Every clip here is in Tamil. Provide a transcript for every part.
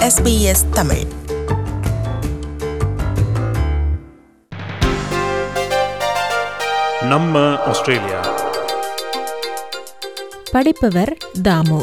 SBS தமிழ் நம்ம ஆஸ்திரேலியா படிப்பவர் தாமு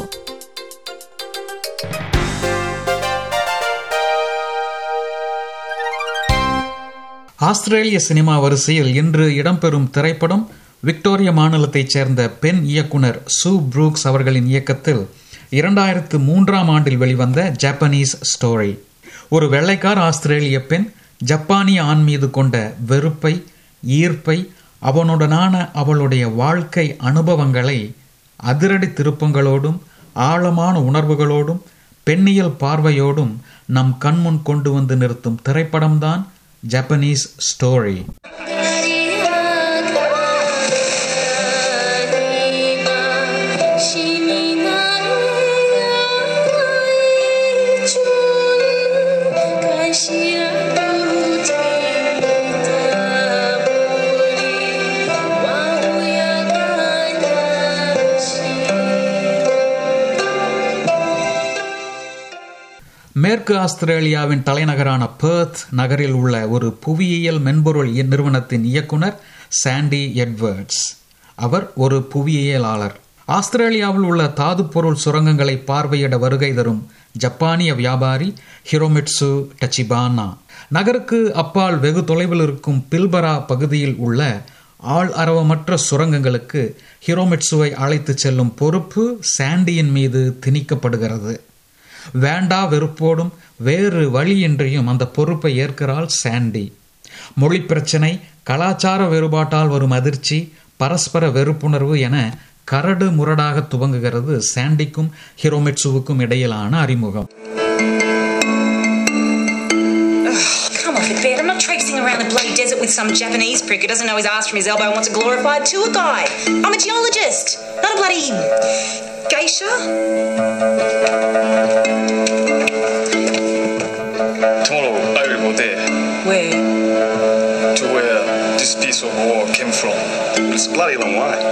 ஆஸ்திரேலிய சினிமா வரிசையில் இன்று இடம்பெறும் திரைப்படம் விக்டோரியா மாநிலத்தைச் சேர்ந்த பெண் இயக்குனர் சூ ப்ரூக்ஸ் அவர்களின் இயக்கத்தில் இரண்டாயிரத்து மூன்றாம் ஆண்டில் வெளிவந்த ஜப்பானீஸ் ஸ்டோரி ஒரு வெள்ளைக்கார ஆஸ்திரேலிய பெண் ஜப்பானிய ஆண் மீது கொண்ட வெறுப்பை ஈர்ப்பை அவனுடனான அவளுடைய வாழ்க்கை அனுபவங்களை அதிரடி திருப்பங்களோடும் ஆழமான உணர்வுகளோடும் பெண்ணியல் பார்வையோடும் நம் கண்முன் கொண்டு வந்து நிறுத்தும் திரைப்படம்தான் ஜப்பனீஸ் ஸ்டோரி மேற்கு ஆஸ்திரேலியாவின் தலைநகரான பெர்த் நகரில் உள்ள ஒரு புவியியல் மென்பொருள் நிறுவனத்தின் இயக்குனர் சாண்டி எட்வர்ட்ஸ் அவர் ஒரு புவியியலாளர் ஆஸ்திரேலியாவில் உள்ள தாதுப்பொருள் சுரங்கங்களை பார்வையிட வருகை தரும் ஜப்பானிய வியாபாரி ஹிரோமிட்சு டச்சிபானா நகருக்கு அப்பால் வெகு தொலைவில் இருக்கும் பில்பரா பகுதியில் உள்ள ஆள் அரவமற்ற சுரங்கங்களுக்கு ஹிரோமிட்சுவை அழைத்துச் செல்லும் பொறுப்பு சாண்டியின் மீது திணிக்கப்படுகிறது வேண்டா வெறுப்போடும் வேறு வழியின்றியும் அந்த பொறுப்பை ஏற்கிறாள் சாண்டி மொழி பிரச்சனை கலாச்சார வேறுபாட்டால் வரும் அதிர்ச்சி பரஸ்பர வெறுப்புணர்வு என கரடு முரடாக துவங்குகிறது சாண்டிக்கும் ஹிரோமிட்சுவுக்கும் இடையிலான அறிமுகம் Come off it, Ben. I'm not traipsing around the bloody desert with some Japanese prick who doesn't know his ass from his elbow and wants a glorified tour guide. I'm a geologist, not a bloody geisha. Tomorrow I will go there Where? to where this piece of war came from. It's a bloody long way.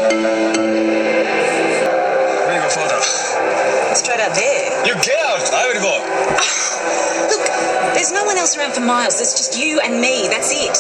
Let me go further. Straight out there. You get out! I will go. Look, there's no one else around for miles. There's just you and me. That's it.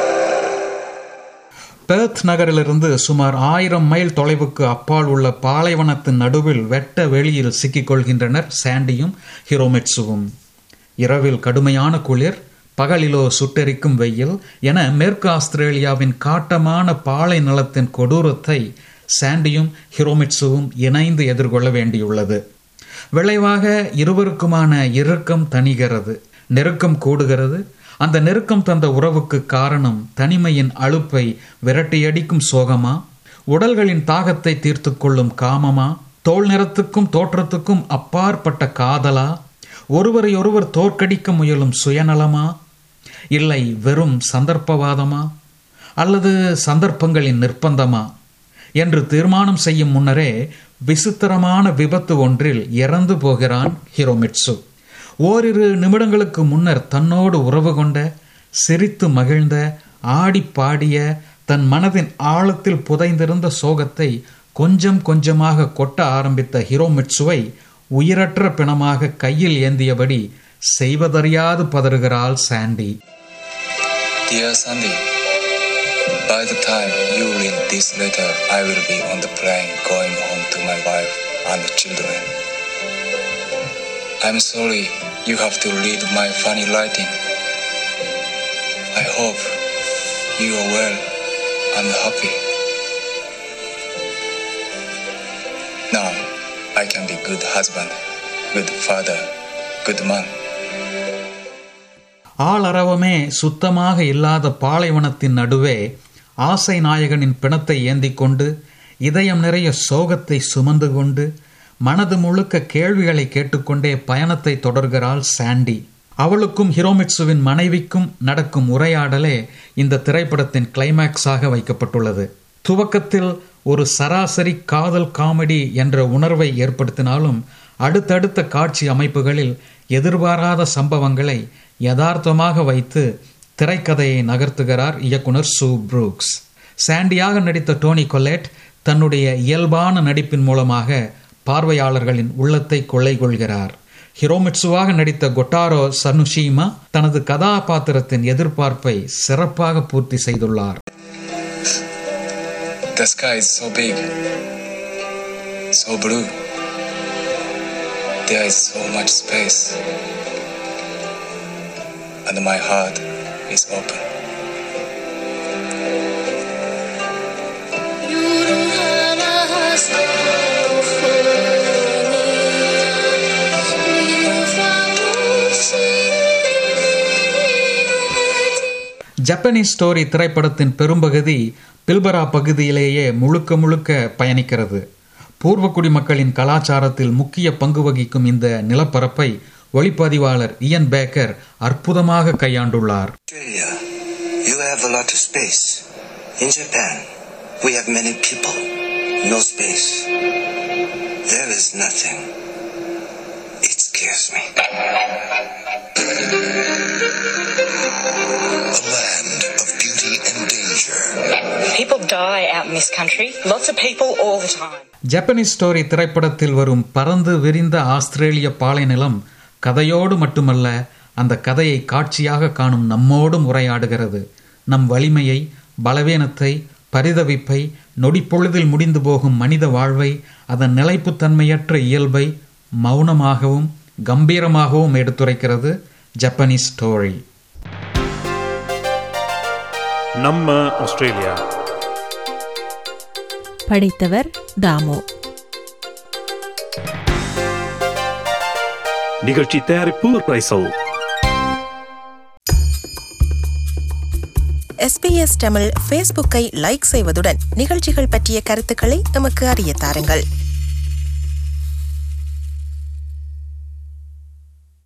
Perth நகரிலிருந்து சுமார் ஆயிரம் மைல் தொலைவுக்கு அப்பால் உள்ள பாலைவனத்தின் நடுவில் வெட்ட வெளியில் சிக்கிக்கொள்கின்றனர் சாண்டியும் ஹிரோமெட்சுவும் இரவில் கடுமையான குளிர் பகலிலோ சுட்டெரிக்கும் வெயில் என மேற்கு ஆஸ்திரேலியாவின் காட்டமான பாலை நிலத்தின் கொடூரத்தை சாண்டியும் ஹிரோமிட்சுவும் இணைந்து எதிர்கொள்ள வேண்டியுள்ளது விளைவாக இருவருக்குமான இறுக்கம் தணிகிறது நெருக்கம் கூடுகிறது அந்த நெருக்கம் தந்த உறவுக்கு காரணம் தனிமையின் அலுப்பை விரட்டியடிக்கும் சோகமா உடல்களின் தாகத்தை தீர்த்து கொள்ளும் காமமா தோல் நிறத்துக்கும் தோற்றத்துக்கும் அப்பாற்பட்ட காதலா ஒருவரை ஒருவர் தோற்கடிக்க முயலும் சுயநலமா இல்லை வெறும் சந்தர்ப்பவாதமா அல்லது சந்தர்ப்பங்களின் நிர்பந்தமா என்று தீர்மானம் செய்யும் முன்னரே விசித்திரமான விபத்து ஒன்றில் இறந்து போகிறான் ஹிரோமிட்சு ஓரிரு நிமிடங்களுக்கு முன்னர் தன்னோடு உறவு கொண்ட சிரித்து மகிழ்ந்த ஆடி பாடிய தன் மனதின் ஆழத்தில் புதைந்திருந்த சோகத்தை கொஞ்சம் கொஞ்சமாக கொட்ட ஆரம்பித்த ஹிரோமிட்சுவை உயிரற்ற பிணமாக கையில் ஏந்தியபடி செய்வதறியாது பதறுகிறாள் Chandy Dear Sandy, by the time you read this letter, I will be on the plane going home to my wife and children. I'm sorry you have to read my funny writing. I hope you are well and happy. Now I can be good husband, good father, good man. ஆளரவமே சுத்தமாக இல்லாத பாலைவனத்தின் நடுவே ஆசை நாயகனின் பிணத்தை ஏந்தி கொண்டு இதயம் நிறைய சோகத்தை சுமந்து கொண்டு மனது முழுக்க கேள்விகளை கேட்டுக்கொண்டே பயணத்தை தொடர்கிறாள் சாண்டி அவளுக்கும் ஹிரோமிட்சுவின் மனைவிக்கும் நடக்கும் உரையாடலே இந்த திரைப்படத்தின் கிளைமேக்ஸாக வைக்கப்பட்டுள்ளது துவக்கத்தில் ஒரு சராசரி காதல் காமெடி என்ற உணர்வை ஏற்படுத்தினாலும் அடுத்தடுத்த காட்சி அமைப்புகளில் எதிர்பாராத சம்பவங்களை யதார்த்தமாக வைத்து திரைக்கதையை நகர்த்துகிறார் இயக்குனர் சூ ப்ரூக்ஸ் சாண்டியாக நடித்த டோனி கொலேட் தன்னுடைய இயல்பான நடிப்பின் மூலமாக பார்வையாளர்களின் உள்ளத்தை கொள்ளை கொள்கிறார் ஹிரோமிட்சுவாக நடித்த கொட்டாரோ சனுஷீமா தனது கதாபாத்திரத்தின் எதிர்பார்ப்பை சிறப்பாக பூர்த்தி செய்துள்ளார் The sky is so big, so blue. There is so much space. And my heart is open. Japanese story திரைப்படத்தின் பெரும்பகுதி பில்பரா பகுதியிலேயே முழுக்க முழுக்க பயணிக்கிறது பூர்வக்குடி மக்களின் கலாச்சாரத்தில் முக்கிய பங்கு வகிக்கும் இந்த நிலப்பரப்பை ஒளிப்பதிவாளர் இயன் பேக்கர் அற்புதமாக கையாண்டுள்ளார் Australia, you have a lot of space. In Japan, we have many people, no space. There is nothing. It scares me. A land of beauty and danger. People die out in this country. Lots of people all the time. Japanese story திரைப்படத்தில் வரும் பறந்து விரிந்த ஆஸ்திரேலிய பாலைநிலம் கதையோடு மட்டுமல்ல அந்த கதையை காட்சியாக காணும் நம்மோடும் உரையாடுகிறது நம் வலிமையை பலவீனத்தை பரிதவிப்பை நொடிப்பொழுதில் முடிந்து போகும் மனித வாழ்வை அதன் நிலைப்புத்தன்மையற்ற இயல்பை மௌனமாகவும் கம்பீரமாகவும் எடுத்துரைக்கிறது ஜப்பனீஸ் ஸ்டோரி நம்ம ஆஸ்திரேலியா படைத்தவர் தாமு நிகழ்ச்சி தயாரிப்பு ரைசல் எஸ்பிஎஸ் தமிழ் ஃபேஸ்புக்கை லைக் செய்வதுடன் நிகழ்ச்சிகள் பற்றிய கருத்துக்களை எமக்கு அறிய தாருங்கள்